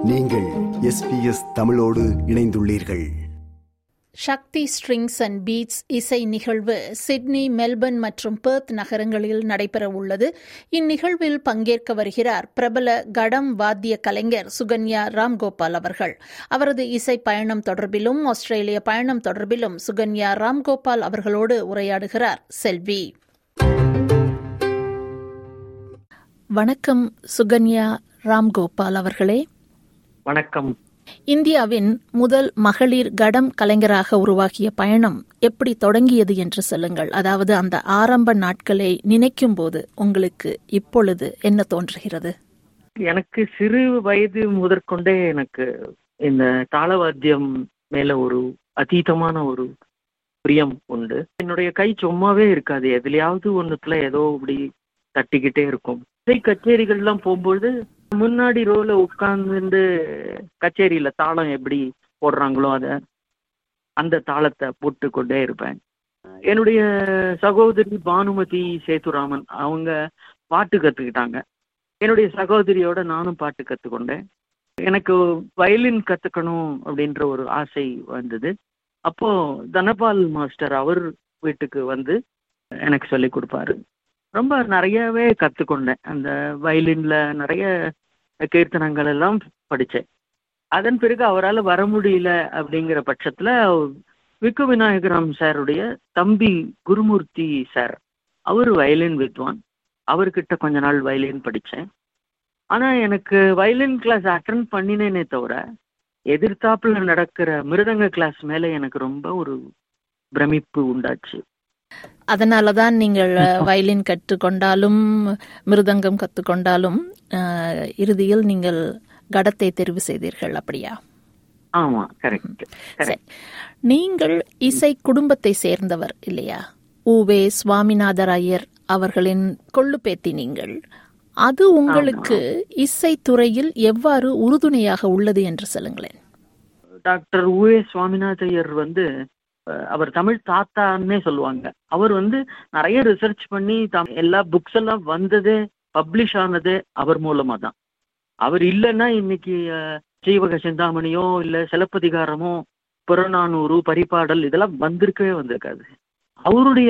நீங்கள் எஸ்பிஎஸ் தமிழோடு இணைந்துள்ளீர்கள் சக்தி ஸ்ட்ரிங்ஸ் அண்ட் பீட்ஸ் இசை நிகழ்வு சிட்னி மெல்பர்ன் மற்றும் பெர்த் நகரங்களில் நடைபெற உள்ளது இந்நிகழ்வில் பங்கேற்க வருகிறார் பிரபல கடம் வாத்திய கலைஞர் சுகன்யா ராம்கோபால் அவர்கள் அவரது இசை பயணம் தொடர்பிலும் ஆஸ்திரேலிய பயணம் தொடர்பிலும் சுகன்யா ராம்கோபால் அவர்களோடு உரையாடுகிறார் செல்வி வணக்கம் சுகன்யா ராம்கோபால் அவர்களே வணக்கம் இந்தியாவின் முதல் மகளிர் கடம் கலைஞராக உருவாக்கிய பயணம் எப்படி தொடங்கியது என்று சொல்லுங்கள் அதாவது அந்த ஆரம்ப நாட்களை நினைக்கும் போது உங்களுக்கு இப்பொழுது என்ன தோன்றுகிறது எனக்கு சிறு வயது முதற்கொண்டே எனக்கு இந்த தாளவாத்தியம் மேல ஒரு அதீதமான ஒரு பிரியம் உண்டு என்னுடைய கை சும்மாவே இருக்காது எதுலயாவது ஒண்ணுத்துல ஏதோ இப்படி தட்டிக்கிட்டே இருக்கும் இசை கச்சேரிகள்லாம் போகும்போது முன்னாடி ரோல உட்கார்ந்து கச்சேரியில தாளம் எப்படி போடுறாங்களோ அத அந்த தாளத்தை போட்டு கொண்டே இருப்பேன் என்னுடைய சகோதரி பானுமதி சேதுராமன் அவங்க பாட்டு கத்துக்கிட்டாங்க என்னுடைய சகோதரியோட நானும் பாட்டு கத்துக்கொண்டேன் எனக்கு வயலின் கத்துக்கணும் அப்படின்ற ஒரு ஆசை வந்தது அப்போ தனபால் மாஸ்டர் அவர் வீட்டுக்கு வந்து எனக்கு சொல்லி கொடுப்பாரு ரொம்ப நிறையவே கற்றுக்கொண்டேன் அந்த வயலின்ல நிறைய கீர்த்தனங்கள் எல்லாம் படித்தேன் அதன் பிறகு அவரால் வர முடியல அப்படிங்கிற பட்சத்தில் விக்கு விநாயகராம் சாருடைய தம்பி குருமூர்த்தி சார் அவர் வயலின் வித்வான் அவர்கிட்ட கொஞ்ச நாள் வயலின் படித்தேன் ஆனால் எனக்கு வயலின் கிளாஸ் அட்டன் பண்ணினேனே தவிர எதிர்த்தாப்புல நடக்கிற மிருதங்க கிளாஸ் மேலே எனக்கு ரொம்ப ஒரு பிரமிப்பு உண்டாச்சு அதனாலதான் நீங்கள் வயலின் கற்றுக்கொண்டாலும் மிருதங்கம் கற்றுக்கொண்டாலும் இறுதியில் நீங்கள் கடத்தை தெரிவு செய்தீர்கள் அப்படியா ஆமா கரெக்ட் சரி நீங்கள் இசை குடும்பத்தை சேர்ந்தவர் இல்லையா ஊவே சுவாமிநாதர் ஐயர் அவர்களின் கொள்ளுப்பேத்தி நீங்கள் அது உங்களுக்கு இசைத்துறையில் எவ்வாறு உறுதுணையாக உள்ளது என்று சொல்லுங்களேன் டாக்டர் ஊவே சுவாமிநாத ஐயர் வந்து அவர் தமிழ் தாத்தான்னே சொல்லுவாங்க அவர் வந்து நிறைய ரிசர்ச் பண்ணி எல்லா புக்ஸ் எல்லாம் வந்ததே பப்ளிஷ் ஆனதே அவர் மூலமா தான் அவர் இல்லைன்னா இன்னைக்கு ஜீவக சிந்தாமணியோ இல்ல சிலப்பதிகாரமோ புறநானூறு பரிபாடல் இதெல்லாம் வந்திருக்கவே வந்திருக்காது அவருடைய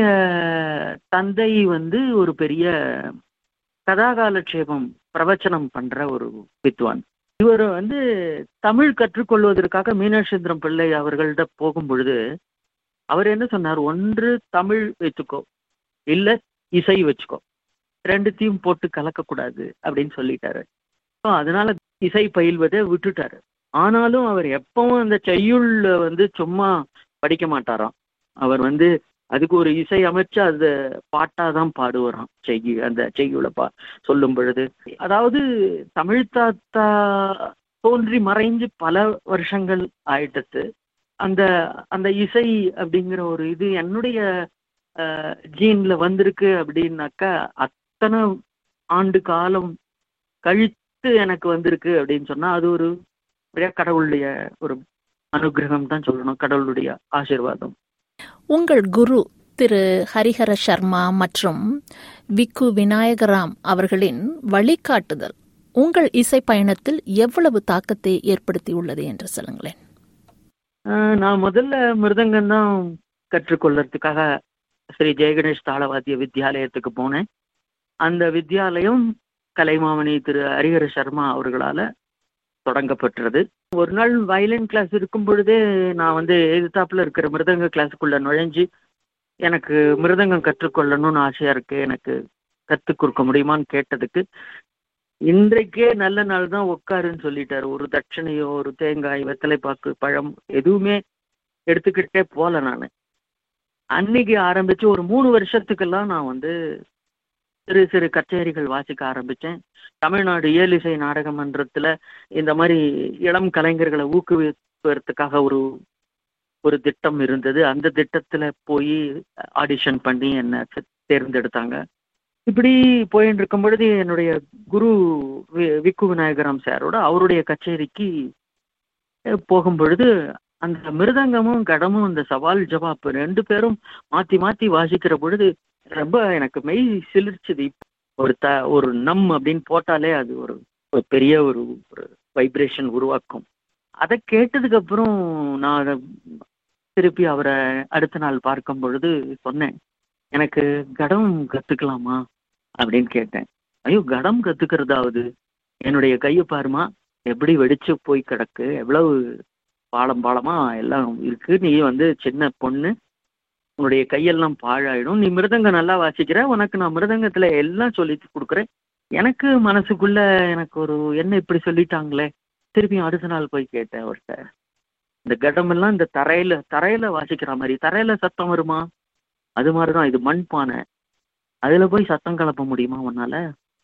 தந்தை வந்து ஒரு பெரிய கதாகாலட்சேபம் பிரவச்சனம் பண்ற ஒரு வித்வான் இவர் வந்து தமிழ் கற்றுக்கொள்வதற்காக மீனாட்சேந்திரம் பிள்ளை அவர்கள்ட்ட போகும் பொழுது அவர் என்ன சொன்னார் ஒன்று தமிழ் வச்சுக்கோ இல்ல இசை வச்சுக்கோ ரெண்டுத்தையும் போட்டு கலக்கக்கூடாது அப்படின்னு சொல்லிட்டாரு ஸோ அதனால இசை பயில்வதை விட்டுட்டாரு ஆனாலும் அவர் எப்பவும் அந்த செய்யுள்ள வந்து சும்மா படிக்க மாட்டாராம் அவர் வந்து அதுக்கு ஒரு இசை அமைச்சு அது பாட்டாதான் பாடுவாராம் செய்யு அந்த செய்யுளை பா சொல்லும் பொழுது அதாவது தமிழ் தாத்தா தோன்றி மறைஞ்சு பல வருஷங்கள் ஆயிட்டது அந்த அந்த இசை அப்படிங்கிற ஒரு இது என்னுடைய ஜீன்ல வந்திருக்கு அப்படின்னாக்கா அத்தனை ஆண்டு காலம் கழித்து எனக்கு வந்திருக்கு அப்படின்னு சொன்னா அது ஒரு பெரிய கடவுளுடைய ஒரு அனுகிரகம் தான் சொல்லணும் கடவுளுடைய ஆசிர்வாதம் உங்கள் குரு திரு ஹரிஹர சர்மா மற்றும் விக்கு விநாயகராம் அவர்களின் வழிகாட்டுதல் உங்கள் இசை பயணத்தில் எவ்வளவு தாக்கத்தை ஏற்படுத்தியுள்ளது என்று சொல்லுங்களேன் நான் முதல்ல மிருதங்கம் தான் கற்றுக்கொள்ளறதுக்காக ஸ்ரீ ஜெயகணேஷ் தாளவாத்திய வித்யாலயத்துக்கு போனேன் அந்த வித்யாலயம் கலைமாமணி திரு ஹரிஹர சர்மா அவர்களால தொடங்கப்பட்டது ஒரு நாள் வயலின் கிளாஸ் இருக்கும் பொழுதே நான் வந்து எதிர்த்தாப்புல இருக்கிற மிருதங்க கிளாஸுக்குள்ள நுழைஞ்சு எனக்கு மிருதங்கம் கற்றுக்கொள்ளணும்னு ஆசையா இருக்கு எனக்கு கற்றுக் கொடுக்க முடியுமான்னு கேட்டதுக்கு இன்றைக்கே நல்ல நாள் தான் உட்காருன்னு சொல்லிட்டாரு ஒரு தட்சணையோ ஒரு தேங்காய் வெத்தலைப்பாக்கு பழம் எதுவுமே எடுத்துக்கிட்டே போல நான் அன்னைக்கு ஆரம்பிச்சு ஒரு மூணு வருஷத்துக்கெல்லாம் நான் வந்து சிறு சிறு கச்சேரிகள் வாசிக்க ஆரம்பித்தேன் தமிழ்நாடு இயலிசை நாடக மன்றத்தில் இந்த மாதிரி இளம் கலைஞர்களை ஊக்குவிப்பதற்காக ஒரு ஒரு திட்டம் இருந்தது அந்த திட்டத்தில் போய் ஆடிஷன் பண்ணி என்னை தேர்ந்தெடுத்தாங்க இப்படி போயின்னு இருக்கும் பொழுது என்னுடைய குரு விக்கு விநாயகராம் சாரோட அவருடைய கச்சேரிக்கு போகும் பொழுது அந்த மிருதங்கமும் கடமும் இந்த சவால் ஜவாப் ரெண்டு பேரும் மாத்தி மாத்தி வாசிக்கிற பொழுது ரொம்ப எனக்கு மெய் சிலிர்ச்சுது ஒரு த ஒரு நம் அப்படின்னு போட்டாலே அது ஒரு ஒரு பெரிய ஒரு ஒரு வைப்ரேஷன் உருவாக்கும் அதை கேட்டதுக்கு அப்புறம் நான் அதை திருப்பி அவரை அடுத்த நாள் பார்க்கும் பொழுது சொன்னேன் எனக்கு கடம் கத்துக்கலாமா அப்படின்னு கேட்டேன் ஐயோ கடம் கத்துக்கிறதாவது என்னுடைய கையை பாருமா எப்படி வெடிச்சு போய் கிடக்கு எவ்வளவு பாலம் பாலமா எல்லாம் இருக்கு நீ வந்து சின்ன பொண்ணு உன்னுடைய கையெல்லாம் பாழாயிடும் நீ மிருதங்கம் நல்லா வாசிக்கிற உனக்கு நான் மிருதங்கத்துல எல்லாம் சொல்லி கொடுக்குறேன் எனக்கு மனசுக்குள்ள எனக்கு ஒரு என்ன இப்படி சொல்லிட்டாங்களே திருப்பியும் அடுத்த நாள் போய் கேட்டேன் அவர்கிட்ட இந்த கடமெல்லாம் இந்த தரையில தரையில வாசிக்கிற மாதிரி தரையில சத்தம் வருமா அது மாதிரிதான் இது மண் பானை அதுல போய் சத்தம் கலப்ப முடியுமா உன்னால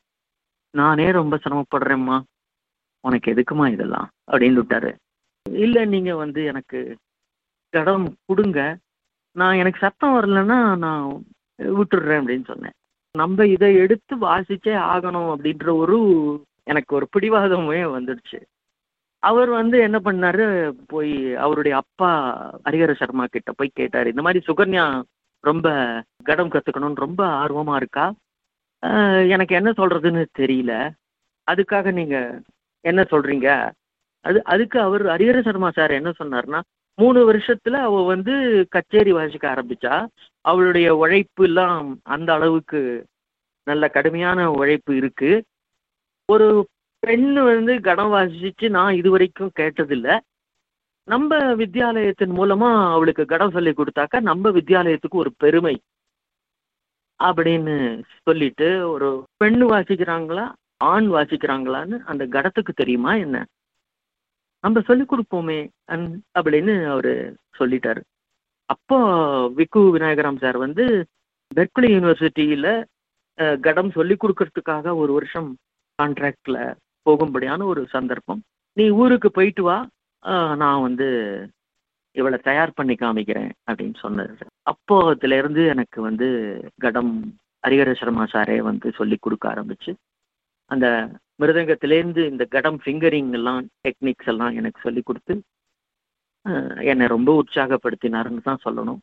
நானே ரொம்ப சிரமப்படுறேம்மா உனக்கு எதுக்குமா இதெல்லாம் அப்படின்னு விட்டாரு இல்ல நீங்க வந்து எனக்கு கடம் கொடுங்க நான் எனக்கு சத்தம் வரலன்னா நான் விட்டுடுறேன் அப்படின்னு சொன்னேன் நம்ம இதை எடுத்து வாசிச்சே ஆகணும் அப்படின்ற ஒரு எனக்கு ஒரு பிடிவாதமே வந்துடுச்சு அவர் வந்து என்ன பண்ணாரு போய் அவருடைய அப்பா ஹரிஹர சர்மா கிட்ட போய் கேட்டாரு இந்த மாதிரி சுகன்யா ரொம்ப கடம் கத்துக்கணும்னு ரொம்ப ஆர்வமா இருக்கா ஆஹ் எனக்கு என்ன சொல்றதுன்னு தெரியல அதுக்காக நீங்க என்ன சொல்றீங்க அது அதுக்கு அவர் ஹரிஹர சர்மா சார் என்ன சொன்னார்னா மூணு வருஷத்துல அவ வந்து கச்சேரி வாசிக்க ஆரம்பிச்சா அவளுடைய உழைப்பு எல்லாம் அந்த அளவுக்கு நல்ல கடுமையான உழைப்பு இருக்கு ஒரு பெண்ணு வந்து கடம் வாசிச்சு நான் இது வரைக்கும் கேட்டதில்ல நம்ம வித்யாலயத்தின் மூலமா அவளுக்கு கடம் சொல்லி கொடுத்தாக்கா நம்ம வித்யாலயத்துக்கு ஒரு பெருமை அப்படின்னு சொல்லிட்டு ஒரு பெண்ணு வாசிக்கிறாங்களா ஆண் வாசிக்கிறாங்களான்னு அந்த கடத்துக்கு தெரியுமா என்ன நம்ம சொல்லி கொடுப்போமே அன் அப்படின்னு அவரு சொல்லிட்டாரு அப்போ விக்கு விநாயகராம் சார் வந்து பெர்க்லி யூனிவர்சிட்டியில அஹ், கடம் சொல்லி கொடுக்கறதுக்காக ஒரு வருஷம் கான்ட்ராக்ட்ல போகும்படியான ஒரு சந்தர்ப்பம் நீ ஊருக்கு போயிட்டு வா அஹ், நான் வந்து இவளை தயார் பண்ணி காமிக்கிறேன் அப்படின்னு சொன்னாரு அப்போ அதுல இருந்து எனக்கு வந்து கடம் ஹரிஹர சர்மா சாரே வந்து சொல்லி கொடுக்க ஆரம்பிச்சு அந்த மிருதங்கத்திலேருந்து இந்த கடம் ஃபிங்கரிங் எல்லாம் டெக்னிக்ஸ் எல்லாம் எனக்கு சொல்லி கொடுத்து அஹ், என்னை ரொம்ப உற்சாகப்படுத்தினாருன்னு தான் சொல்லணும்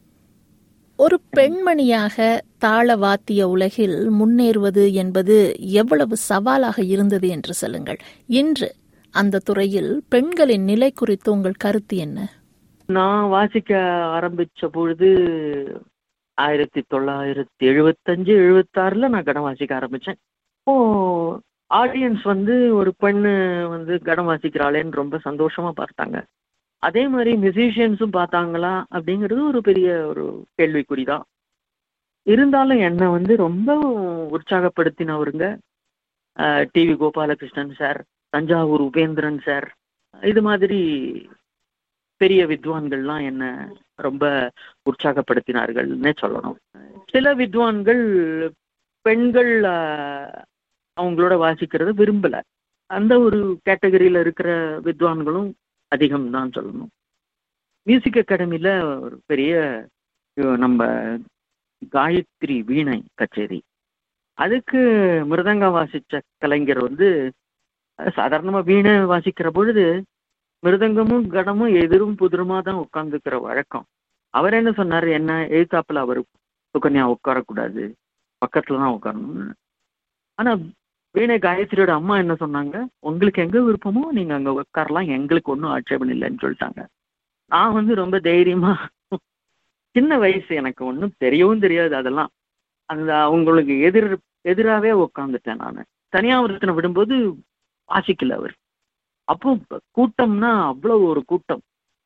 ஒரு பெண்மணியாக தாள வாத்திய உலகில் முன்னேறுவது என்பது எவ்வளவு சவாலாக இருந்தது என்று சொல்லுங்கள் இன்று அந்த துறையில் பெண்களின் நிலை குறித்து உங்கள் கருத்து என்ன நான் வாசிக்க ஆரம்பிச்ச பொழுது ஆயிரத்தி தொள்ளாயிரத்தி எழுபத்தஞ்சு எழுபத்தாறுல நான் கடம் வாசிக்க ஆரம்பிச்சேன் இப்போ ஆடியன்ஸ் வந்து ஒரு பெண்ணு வந்து கடம் வாசிக்கிறாளேன்னு ரொம்ப சந்தோஷமா பார்த்தாங்க அதே மாதிரி மியூசிஷியன்ஸும் பார்த்தாங்களா அப்படிங்கிறது ஒரு பெரிய ஒரு கேள்விக்குறிதான் இருந்தாலும் என்னை வந்து ரொம்ப உற்சாகப்படுத்தினவருங்க TV Gopalakrishnan sir Thanjavur Upendran sir இது மாதிரி பெரிய வித்வான்கள்லாம் என்ன ரொம்ப உற்சாகப்படுத்தினார்கள்னே சொல்லணும் சில வித்வான்கள் பெண்கள் ஆஹ், அவங்களோட வாசிக்கிறத விரும்பல அந்த ஒரு கேட்டகரியில இருக்கிற வித்வான்களும் அதிகம் தான் சொல்லணும் மியூசிக் அகாடமியில ஒரு பெரிய அஹ், நம்ம காயத்ரி வீணை கச்சேரி அதுக்கு மிருதங்கம் வாசிச்ச கலைஞர் வந்து அஹ், சாதாரணமா வீணை வாசிக்கிற பொழுது மிருதங்கமும் கடமும் எதிரும் புதிருமா தான் உட்கார்ந்துக்கிற வழக்கம் அவர் என்ன சொன்னாரு என்ன எழுத்தாப்புல அவர் சுகன்யா உட்காரக்கூடாது பக்கத்துல தான் உட்காரணும் ஆனா வீணை காயத்ரியோட அம்மா என்ன சொன்னாங்க உங்களுக்கு எங்க விருப்பமோ நீங்க அங்க உட்காரலாம் எங்களுக்கு ஒன்றும் ஆட்சேபம் இல்லைன்னு சொல்லிட்டாங்க நான் வந்து ரொம்ப தைரியமா சின்ன வயசு எனக்கு ஒன்றும் தெரியவும் தெரியாது அதெல்லாம் அந்த அவங்களுக்கு எதிர் எதிராகவே உட்காந்துட்டேன் நான் தனியாவரத்தினை விடும்போது வாசிக்கல அவர் அப்போ கூட்டம்னா அவ்வளோ ஒரு கூட்டம்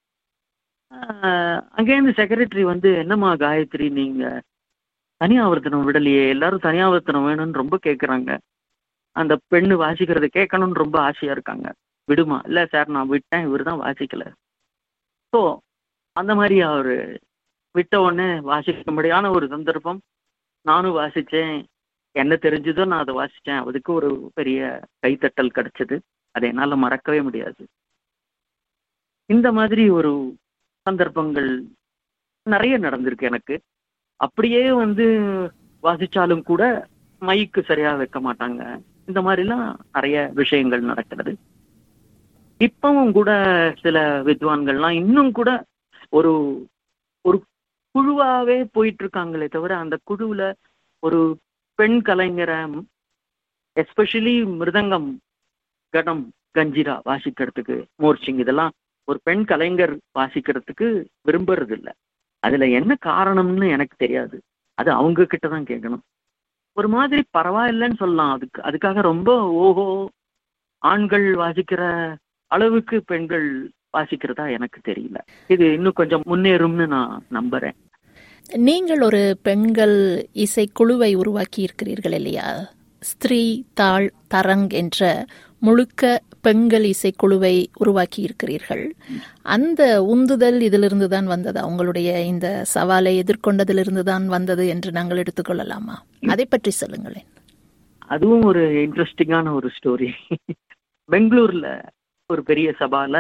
ஆஹ் அங்கேருந்து செக்ரட்டரி வந்து என்னம்மா காயத்ரி நீங்க தனியாவர்த்தனம் விடலையே எல்லாரும் தனியாவர்த்தனம் வேணும்னு ரொம்ப கேட்குறாங்க அந்த பெண்ணு வாசிக்கிறத கேட்கணும்னு ரொம்ப ஆசையா இருக்காங்க விடுமா இல்லை சார் நான் விட்டேன் இவர் தான் வாசிக்கல ஸோ அந்த மாதிரி அவர் விட்ட உடனே வாசிக்கும்படியான ஒரு சந்தர்ப்பம் நானும் வாசித்தேன் என்ன தெரிஞ்சதோ நான் அதை வாசித்தேன் அதுக்கு ஒரு பெரிய கைத்தட்டல் கிடைச்சது அதை என்னால் மறக்கவே முடியாது இந்த மாதிரி ஒரு சந்தர்ப்பங்கள் நிறைய நடந்திருக்கு எனக்கு அப்படியே வந்து வாசிச்சாலும் கூட மைக்கு சரியா வைக்க மாட்டாங்க இந்த மாதிரிலாம் நிறைய விஷயங்கள் நடக்கிறது இப்பவும் கூட சில வித்வான்கள்லாம் இன்னும் கூட ஒரு ஒரு குழுவாவே போயிட்டு இருக்காங்களே தவிர அந்த குழுவுல ஒரு பெண் கலைஞரை எஸ்பெஷலி மிருதங்கம் கடம் கஞ்சிரா வாசிக்கிறதுக்கு மோர்ச்சிங் இதெல்லாம் ஒரு பெண் கலைஞர் வாசிக்கிறதுக்கு விரும்புறது இல்ல அதுல என்ன காரணம்னு எனக்கு தெரியாது அது அவங்க கிட்ட தான் கேட்கணும் ஒரு மாதிரி பரவாயில்லைன்னு சொல்லலாம் அதுக்கு அதுக்காக ரொம்ப ஓஹோ ஆண்கள் வாசிக்கிற அளவுக்கு பெண்கள் வாசிக்கிறதா எனக்கு தெரியல இது இன்னும் கொஞ்சம் முன்னேறும்னு நான் நம்புறேன் நீங்கள் ஒரு பெண்கள் இசைக்குழுவை உருவாக்கி இருக்கிறீர்கள் இல்லையா ஸ்திரீ தாள் தரங் என்ற முழுக்க பெண்கள் இசைக்குழுவை உருவாக்கி இருக்கிறீர்கள் அந்த உந்துதல் இதிலிருந்து தான் வந்ததா உங்களுடைய இந்த சவாலை எதிர்கொண்டதிலிருந்து தான் வந்தது என்று நாங்கள் எடுத்துக்கொள்ளலாமா அதை பற்றி சொல்லுங்களேன் அதுவும் ஒரு இன்ட்ரெஸ்டிங்கான ஒரு ஸ்டோரி பெங்களூர்ல ஒரு பெரிய சபால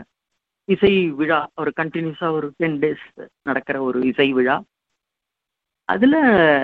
இசை விழா ஒரு கண்டினியூஸா ஒரு டென் டேஸ் நடக்கிற ஒரு இசை விழா அதுல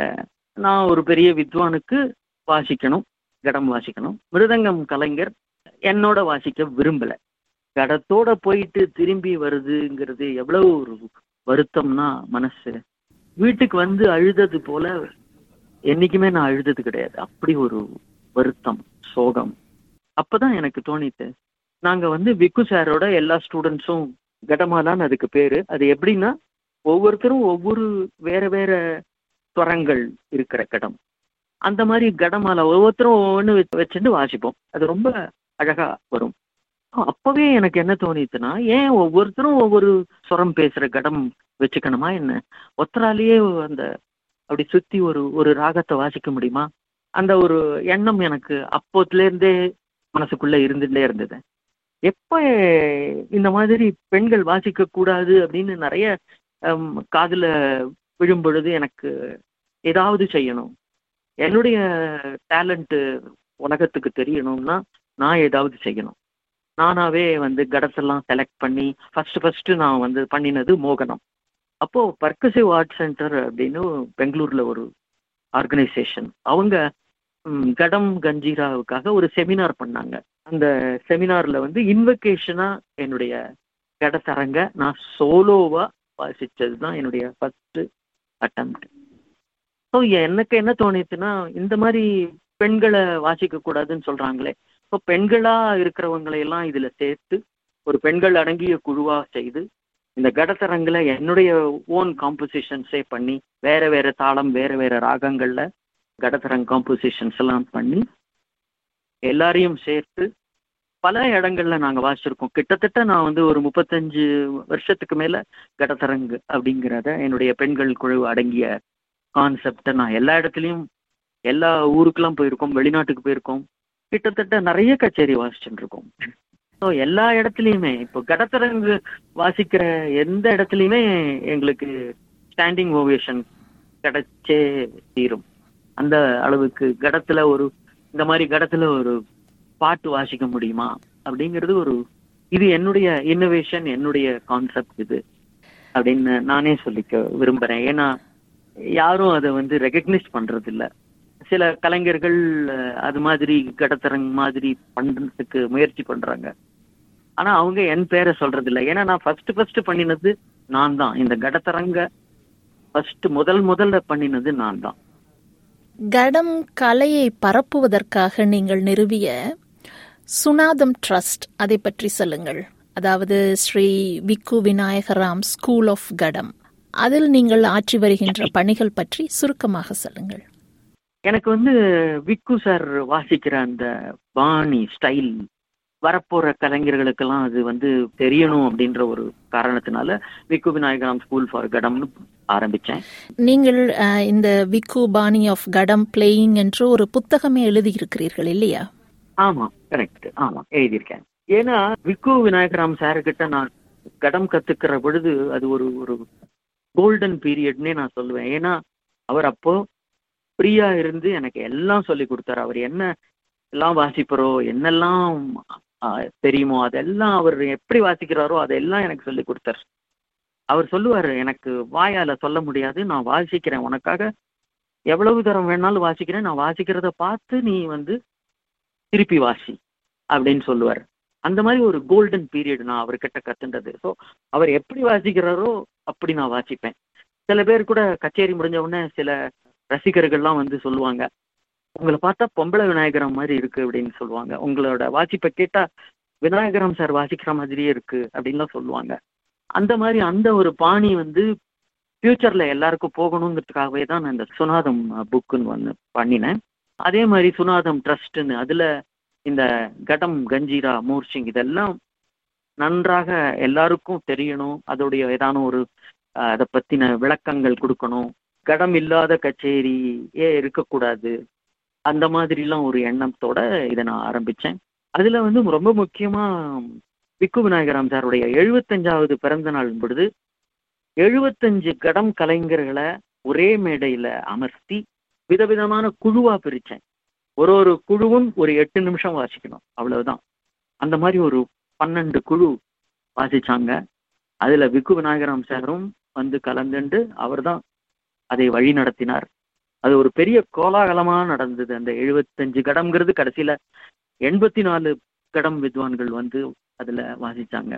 நான் ஒரு பெரிய வித்வானுக்கு வாசிக்கணும் கடம் வாசிக்கணும் மிருதங்கம் கலைஞர் என்னோட வாசிக்க விரும்பல கடத்தோட போயிட்டு திரும்பி வருதுங்கிறது எவ்வளவு ஒரு வருத்தம்னா மனசு வீட்டுக்கு வந்து அழுதது போல என்னைக்குமே நான் அழுதது கிடையாது அப்படி ஒரு வருத்தம் சோகம் அப்பதான் எனக்கு தோணித்து நாங்க வந்து விக்கு சாரோட எல்லா ஸ்டூடெண்ட்ஸும் கடமாதான் அதுக்கு பேரு அது எப்படின்னா ஒவ்வொருத்தரும் ஒவ்வொரு வேற வேற ஸ்வரங்கள் இருக்கிற கடம் அந்த மாதிரி கடமால ஒவ்வொருத்தரும் ஒவ்வொன்று வச்சுட்டு வாசிப்போம் அது ரொம்ப அழகா வரும் அப்பவே எனக்கு என்ன தோணித்துன்னா ஏன் ஒவ்வொருத்தரும் ஒவ்வொரு ஸ்வரம் பேசுற கடம் வச்சுக்கணுமா என்ன ஒத்தராலேயே அந்த அப்படி சுத்தி ஒரு ஒரு ராகத்தை வாசிக்க முடியுமா அந்த ஒரு எண்ணம் எனக்கு அப்போத்துல இருந்தே மனசுக்குள்ள இருந்துட்டே இருந்தது எப்ப இந்த மாதிரி பெண்கள் வாசிக்க கூடாது அப்படின்னு நிறைய காதுல விழும் பொழுது எனக்கு ஏதாவது செய்யணும் என்னுடைய டேலண்ட் உலகத்துக்கு தெரியணும்னா நான் ஏதாவது செய்யணும் நானாவே வந்து கடத்தெல்லாம் செலக்ட் பண்ணி ஃபர்ஸ்ட் ஃபர்ஸ்ட் நான் வந்து பண்ணினது மோகனம் அப்போ பர்கசிவ் ஆர்ட் சென்டர் அப்படின்னு பெங்களூர்ல ஒரு ஆர்கனைசேஷன் அவங்க கடம் கஞ்சீராவுக்காக ஒரு செமினார் பண்ணாங்க அந்த செமினார்ல வந்து இன்வெகேஷனா என்னுடைய கடத்தரங்க நான் சோலோவா வாசிச்சது தான் என்னுடைய ஃபர்ஸ்ட் அட்டம் ஸோ எனக்கு என்ன தோணிச்சுன்னா இந்த மாதிரி பெண்களை வாசிக்க கூடாதுன்னு சொல்றாங்களே இப்போ பெண்களா இருக்கிறவங்களை எல்லாம் இதுல சேர்த்து ஒரு பெண்கள் அடங்கிய குழுவா செய்து இந்த கடத்தரங்களை என்னுடைய ஓன் காம்போசிஷன்ஸே பண்ணி வேற வேற தாளம் வேற வேற ராகங்கள்ல கடத்தரங் காம்போசிஷன்ஸ் எல்லாம் பண்ணி எல்லாரையும் சேர்த்து பல இடங்கள்ல நாங்க வாசிச்சிருக்கோம் கிட்டத்தட்ட நான் வந்து ஒரு முப்பத்தஞ்சு வருஷத்துக்கு மேல கடத்தரங்கு அப்படிங்கிறத என்னுடைய பெண்கள் குழு அடங்கிய கான்செப்டை நான் எல்லா இடத்துலையும் எல்லா ஊருக்கெல்லாம் போயிருக்கோம் வெளிநாட்டுக்கு போயிருக்கோம் கிட்டத்தட்ட நிறைய கச்சேரி வாசிச்சுட்டு இருக்கோம் ஸோ எல்லா இடத்துலையுமே இப்போ கடத்தரங்கு வாசிக்கிற எந்த இடத்துலையுமே எங்களுக்கு ஸ்டாண்டிங் ஓவேஷன் கிடைச்சே தீரும் அந்த அளவுக்கு கடத்துல ஒரு இந்த மாதிரி கடத்துல ஒரு பாட்டு வாசிக்க முடியுமா அப்படிங்கிறது ஒரு இது என்னுடைய இன்னோவேஷன் என்னுடைய கான்செப்ட் இது அப்படின்னு நானே சொல்லிக்க விரும்புறேன் ஏன்னா யாரும் அதை வந்து ரெகக்னைஸ் பண்றது இல்ல சில கலைஞர்கள் அது மாதிரி கடத்தரங் மாதிரி பண்றதுக்கு முயற்சி பண்றாங்க ஆனா அவங்க என் பேரை சொல்றது இல்லை ஏன்னா நான் ஃபர்ஸ்ட் ஃபர்ஸ்ட் பண்ணினது நான் தான் இந்த கடத்தரங்க ஃபர்ஸ்ட் முதல் முதல்ல பண்ணினது நான் தான் கடம் கலையை பரப்புவதற்காக நீங்கள் நிறுவிய சுனாதம் ட்ரஸ்ட் அதை பற்றி சொல்லுங்கள் அதாவது ஸ்ரீ விக்கு விநாயகராம் ஸ்கூல் ஆஃப் கடம் அதில் நீங்கள் ஆற்றி வருகின்ற பணிகள் பற்றி சுருக்கமாக சொல்லுங்கள் எனக்கு வந்து விக்கு சார் வாசிக்கிற அந்த பாணி ஸ்டைல் வரப்போற கலைஞர்களுக்கெல்லாம் அது வந்து தெரியணும் அப்படின்ற ஒரு காரணத்தினால விக்கு விநாயகராம் ஸ்கூல் ஃபார் கடம்னு ஆரம்பிச்சேன் நீங்கள் இந்த விக்கு பாணி ஆஃப் கடம் பிளேயிங் என்று ஒரு புத்தகமே எழுதியிருக்கிறீர்கள் இல்லையா ஆமா கரெக்ட் ஆமா எழுதியிருக்கேன் ஏன்னா விக்கு விநாயகராம் சார் கிட்ட நான் கடம் கத்துக்கிற பொழுது அது ஒரு ஒரு கோல்டன் பீரியட்னே நான் சொல்லுவேன் ஏன்னா அவர் அப்போ ஃப்ரீயா இருந்து எனக்கு எல்லாம் சொல்லி கொடுத்தாரு அவர் என்ன எல்லாம் வாசிப்பாரோ என்னெல்லாம் தெரியுமோ அதெல்லாம் அவர் எப்படி வாசிக்கிறாரோ அதெல்லாம் எனக்கு சொல்லி கொடுத்தார் அவர் சொல்லுவார் எனக்கு வாயால சொல்ல முடியாது நான் வாசிக்கிறேன் உனக்காக எவ்வளவு தரம் வேணாலும் வாசிக்கிறேன் நான் வாசிக்கிறத பார்த்து நீ வந்து திருப்பி வாசி அப்படின்னு சொல்லுவார் அந்த மாதிரி ஒரு கோல்டன் பீரியட் நான் அவர்கிட்ட கத்துண்டது ஸோ அவர் எப்படி வாசிக்கிறாரோ அப்படி நான் வாசிப்பேன் சில பேர் கூட கச்சேரி முடிஞ்ச உடனே சில ரசிகர்கள்லாம் வந்து சொல்லுவாங்க உங்களை பார்த்தா பொம்பளை விநாயகரம் மாதிரி இருக்கு அப்படின்னு சொல்லுவாங்க உங்களோட வாசிப்பை கேட்டா விநாயகரம் சார் வாசிக்கிற மாதிரியே இருக்கு அப்படின்லாம் சொல்லுவாங்க அந்த மாதிரி அந்த ஒரு பாணி வந்து ஃபியூச்சர்ல எல்லாருக்கும் போகணுங்கிறதுக்காகவே தான் நான் இந்த சுனாதம் புக்குன்னு ஒன்று பண்ணினேன் அதே மாதிரி சுனாதம் ட்ரஸ்ட்னு அதுல இந்த கடம் கஞ்சீரா மூர்ச்சிங் இதெல்லாம் நன்றாக எல்லாருக்கும் தெரியணும் அதோடைய ஏதான ஒரு அஹ், அதை பத்தின விளக்கங்கள் கொடுக்கணும் கடம் இல்லாத கச்சேரியே இருக்கக்கூடாது அந்த மாதிரிலாம் ஒரு எண்ணத்தோட இதை நான் ஆரம்பிச்சேன் அதுல வந்து ரொம்ப முக்கியமா விக்கு விநாயகராம் சாருடைய எழுபத்தஞ்சாவது பிறந்த நாள் பொழுது எழுபத்தஞ்சு கடம் கலைஞர்களை ஒரே மேடையில அமர்த்தி விதவிதமான குழுவா பிரிச்சேன் ஒரு ஒரு குழுவும் ஒரு எட்டு நிமிஷம் வாசிக்கணும் அவ்வளவுதான் அந்த மாதிரி ஒரு பன்னெண்டு குழு வாசிச்சாங்க அதுல விக்கு விநாயகராம் சாரும் வந்து கலந்துண்டு அவர்தான் அதை வழி நடத்தினார் அது ஒரு பெரிய கோலாகலமா நடந்தது அந்த எழுபத்தஞ்சு கடம்ங்கிறது கடைசியில எண்பத்தி நாலு கடம் வித்வான்கள் வந்து அதுல வாசிச்சாங்க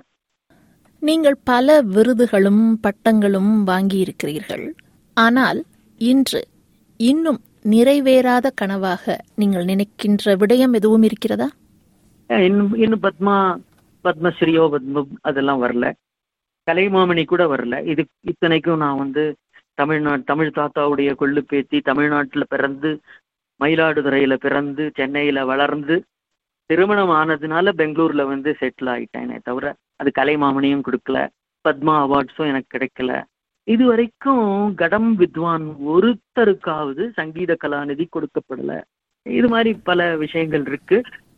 நீங்கள் பல விருதுகளும் பட்டங்களும் வாங்கியிருக்கிறீர்கள் ஆனால் இன்று இன்னும் நிறைவேறாத கனவாக நீங்கள் நினைக்கின்ற விடயம் எதுவும் இருக்கிறதா ஏன் இன்னும் இன்னும் பத்மா பத்மஸ்ரீயோ பத்ம அதெல்லாம் வரல கலைமாமணி கூட வரல இது இத்தனைக்கும் நான் வந்து தமிழ்நாடு தமிழ் தாத்தாவுடைய கொள்ளு பேத்தி தமிழ்நாட்டுல பிறந்து மயிலாடுதுறையில பிறந்து சென்னையில வளர்ந்து திருமணம் ஆனதுனால பெங்களூர்ல வந்து செட்டில் ஆயிட்டேனே தவிர அது கலைமாமணியும் கொடுக்கல பத்மா அவார்ட்ஸும் எனக்கு கிடைக்கல இது வரைக்கும் கடம் வித்வான் ஒருத்தருக்காவது சங்கீத கலாநிதி கொடுக்கப்படல இது மாதிரி பல விஷயங்கள் இருக்கு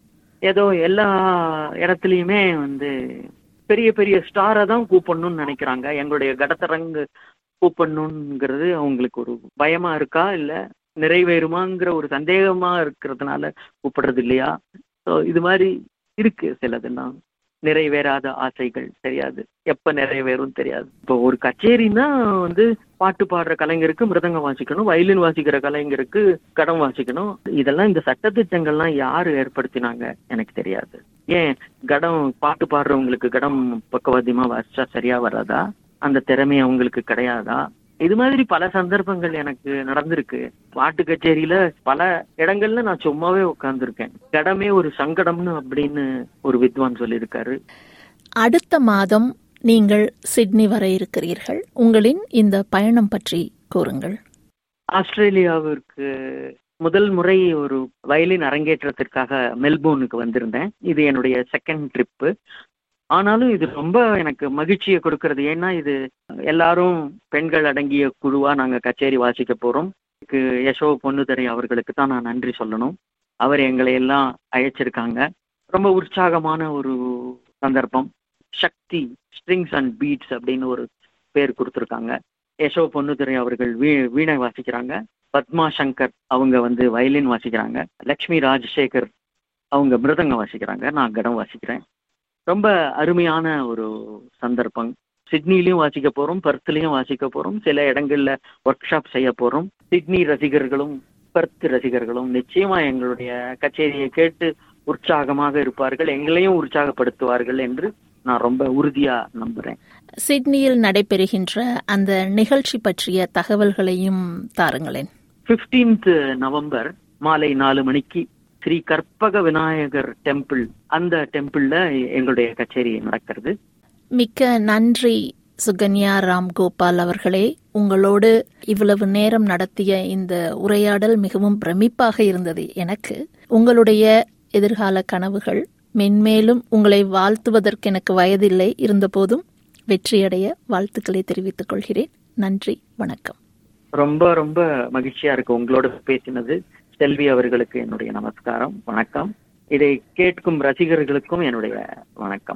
ஏதோ எல்லா இடத்துலயுமே வந்து பெரிய பெரிய ஸ்டாரை தான் கூப்பிடணும்னு நினைக்கிறாங்க எங்களுடைய கடத்தரங்கு கூப்பிடணுங்கிறது அவங்களுக்கு ஒரு பயமா இருக்கா இல்ல நிறைவேறுமாங்கிற ஒரு சந்தேகமா இருக்கிறதுனால கூப்பிடுறது இல்லையா ஸோ இது மாதிரி இருக்கு சிலதெல்லாம் நிறைவேறாத ஆசைகள் தெரியாது எப்ப நிறைவேறும் தெரியாது இப்போ ஒரு கச்சேரின்னா வந்து பாட்டு பாடுற கலைஞருக்கு மிருதங்கம் வாசிக்கணும் வயலின் வாசிக்கிற கலைஞருக்கு கடம் வாசிக்கணும் இதெல்லாம் இந்த சட்டத்திட்டங்கள்லாம் யாரு ஏற்படுத்தினாங்க எனக்கு தெரியாது ஏன் கடம் பாட்டு பாடுறவங்களுக்கு கடம் பக்கவாத்தியமா வாசிச்சா சரியா வராதா அந்த திறமை அவங்களுக்கு கிடையாதா இது மாதிரி பல சந்தர்ப்பங்கள் எனக்கு நடந்திருக்கு பாட்டு கச்சேரியில பல இடங்கள்ல நான் சும்மாவே உட்கார்ந்துருக்கேன் கடமே ஒரு சங்கடம்னு அப்படின்னு ஒரு வித்வான் சொல்லியிருக்காரு அடுத்த மாதம் நீங்கள் சிட்னி வர இருக்கிறீர்கள் உங்களின் இந்த பயணம் பற்றி கூறுங்கள் ஆஸ்திரேலியாவிற்கு முதல் முறை ஒரு வயலின் அரங்கேற்றத்திற்காக மெல்போர்னுக்கு வந்திருந்தேன் இது என்னுடைய செகண்ட் ட்ரிப்பு ஆனாலும் இது ரொம்ப எனக்கு மகிழ்ச்சியை கொடுக்கறது ஏன்னா இது எல்லாரும் பெண்கள் அடங்கிய குழுவா நாங்க கச்சேரி வாசிக்க போறோம் இதுக்கு யசோ பொன்னுதரை அவர்களுக்கு தான் நான் நன்றி சொல்லணும் அவர் எங்களை எல்லாம் அழைச்சிருக்காங்க ரொம்ப உற்சாகமான ஒரு சந்தர்ப்பம் சக்தி ஸ்ட்ரிங்ஸ் அண்ட் பீட்ஸ் அப்படின்னு ஒரு பேர் கொடுத்துருக்காங்க யசோ பொன்னுதுரை அவர்கள் வீ வீணை வாசிக்கிறாங்க பத்மா சங்கர் அவங்க வந்து வயலின் வாசிக்கிறாங்க லக்ஷ்மி ராஜசேகர் அவங்க மிருதங்கம் வாசிக்கிறாங்க நான் கடம் வாசிக்கிறேன் ரொம்ப அருமையான ஒரு சந்தர்ப்பம் சிட்னிலையும் வாசிக்க போறோம் பர்த்லயும் வாசிக்க போறோம் சில இடங்கள்ல ஒர்க் ஷாப் செய்ய போறோம் சிட்னி ரசிகர்களும் பர்த் ரசிகர்களும் நிச்சயமா எங்களுடைய கச்சேரியை கேட்டு உற்சாகமாக இருப்பார்கள் எங்களையும் உற்சாகப்படுத்துவார்கள் என்று நான் ரொம்ப உறுதியா நம்புறேன் சிட்னியில் நடைபெறுகின்ற அந்த நிகழ்ச்சி பற்றிய தகவல்களையும் தாருங்களேன் பிப்டீன்த் நவம்பர் மாலை நாலு மணிக்கு ஸ்ரீ கற்பக விநாயகர் டெம்பிள் அந்த டெம்பிள்ல எங்களுடைய கச்சேரி நடக்கிறது மிக்க நன்றி சுகன்யா ராம் கோபால் அவர்களே உங்களோடு இவ்வளவு நேரம் நடத்திய இந்த உரையாடல் மிகவும் பிரமிப்பாக இருந்தது எனக்கு உங்களுடைய எதிர்கால கனவுகள் மென்மேலும் உங்களை வாழ்த்துவதற்கு எனக்கு வயதில்லை இருந்தபோதும் வெற்றியடைய வாழ்த்துக்களை தெரிவித்துக் கொள்கிறேன் நன்றி வணக்கம் ரொம்ப ரொம்ப மகிழ்ச்சியா இருக்கு உங்களோட பேசினது செல்வி அவர்களுக்கு என்னுடைய நமஸ்காரம் வணக்கம் இதை கேட்கும் ரசிகர்களுக்கும் என்னுடைய வணக்கம்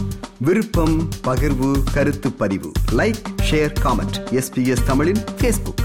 விருப்பம் பகிர்வு கருத்து பதிவு லைக் ஷேர் காமெண்ட் எஸ்பிஎஸ் தமிழின் ஃபேஸ்புக்